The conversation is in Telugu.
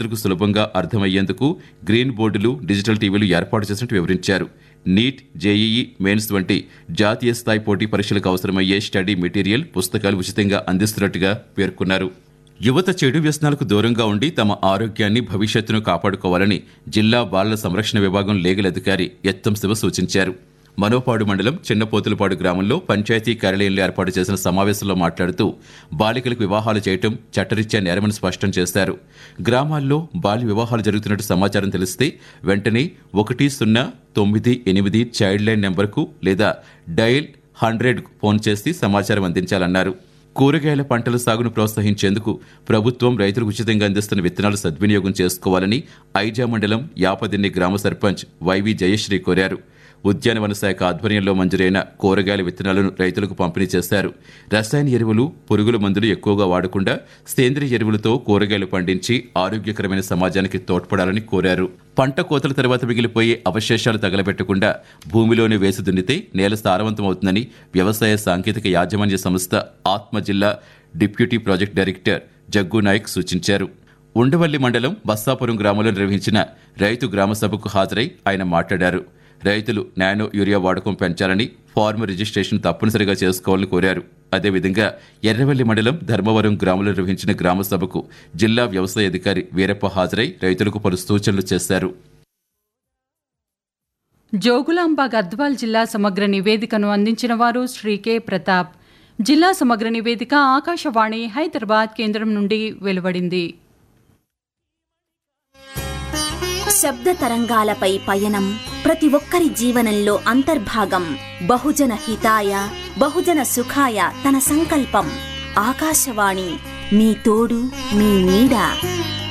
రైతులకు సులభంగా అర్థమయ్యేందుకు గ్రీన్ బోర్డులు డిజిటల్ టీవీలు ఏర్పాటు చేసినట్టు వివరించారు నీట్ జేఈఈ మెయిన్స్ వంటి జాతీయ స్థాయి పోటీ పరీక్షలకు అవసరమయ్యే స్టడీ మెటీరియల్ పుస్తకాలు ఉచితంగా అందిస్తున్నట్టుగా పేర్కొన్నారు యువత చెడు వ్యసనాలకు దూరంగా ఉండి తమ ఆరోగ్యాన్ని భవిష్యత్తును కాపాడుకోవాలని జిల్లా బాలల సంరక్షణ విభాగం లీగల్ అధికారి ఎత్తం శివ సూచించారు మనోపాడు మండలం చిన్నపోతులపాడు గ్రామంలో పంచాయతీ కార్యాలయంలో ఏర్పాటు చేసిన సమావేశంలో మాట్లాడుతూ బాలికలకు వివాహాలు చేయటం చట్టరీత్యా నేరమని స్పష్టం చేశారు గ్రామాల్లో బాల్య వివాహాలు జరుగుతున్నట్టు సమాచారం తెలిస్తే వెంటనే ఒకటి సున్నా తొమ్మిది ఎనిమిది చైల్డ్ లైన్ నెంబర్కు లేదా డయల్ హండ్రెడ్ ఫోన్ చేసి సమాచారం అందించాలన్నారు కూరగాయల పంటల సాగును ప్రోత్సహించేందుకు ప్రభుత్వం రైతులకు ఉచితంగా అందిస్తున్న విత్తనాలు సద్వినియోగం చేసుకోవాలని ఐజా మండలం యాపదిన్ని గ్రామ సర్పంచ్ వైవి జయశ్రీ కోరారు ఉద్యానవన శాఖ ఆధ్వర్యంలో మంజూరైన కూరగాయల విత్తనాలను రైతులకు పంపిణీ చేశారు రసాయన ఎరువులు పురుగుల మందులు ఎక్కువగా వాడకుండా సేంద్రియ ఎరువులతో కూరగాయలు పండించి ఆరోగ్యకరమైన సమాజానికి తోడ్పడాలని కోరారు పంట కోతల తర్వాత మిగిలిపోయే అవశేషాలు తగలబెట్టకుండా భూమిలోనే వేసి దున్నితే నేల సారవంతమవుతుందని వ్యవసాయ సాంకేతిక యాజమాన్య సంస్థ ఆత్మ జిల్లా deputy project director Jaggu Nayak సూచించారు ఉండవల్లి మండలం బస్సాపురం గ్రామంలో నిర్వహించిన రైతు గ్రామ సభకు హాజరై ఆయన మాట్లాడారు రైతులు నానో యూరియా వాడకం పెంచాలని ఫార్మ్ రిజిస్ట్రేషన్ తప్పనిసరిగా చేసుకోవాలని కోరారు అదేవిధంగా ఎర్రవల్లి మండలం ధర్మవరం గ్రామంలో నిర్వహించిన గ్రామ సభకు జిల్లా వ్యవసాయ అధికారి వీరప్ప హాజరై రైతులకు పలు సూచనలు చేశారు జోగులాంబ గద్వాల్ జిల్లా సమగ్ర నివేదికను అందించిన వారు శ్రీ కె ప్రతాప్ జిల్లా సమగ్ర నివేదిక ఆకాశవాణి హైదరాబాద్ కేంద్రం నుండి వెలువడింది శబ్ద తరంగాలపై పయనం ప్రతి ఒక్కరి జీవనంలో అంతర్భాగం బహుజన హితాయ బహుజన సుఖాయ తన సంకల్పం ఆకాశవాణి మీ తోడు మీ నీడ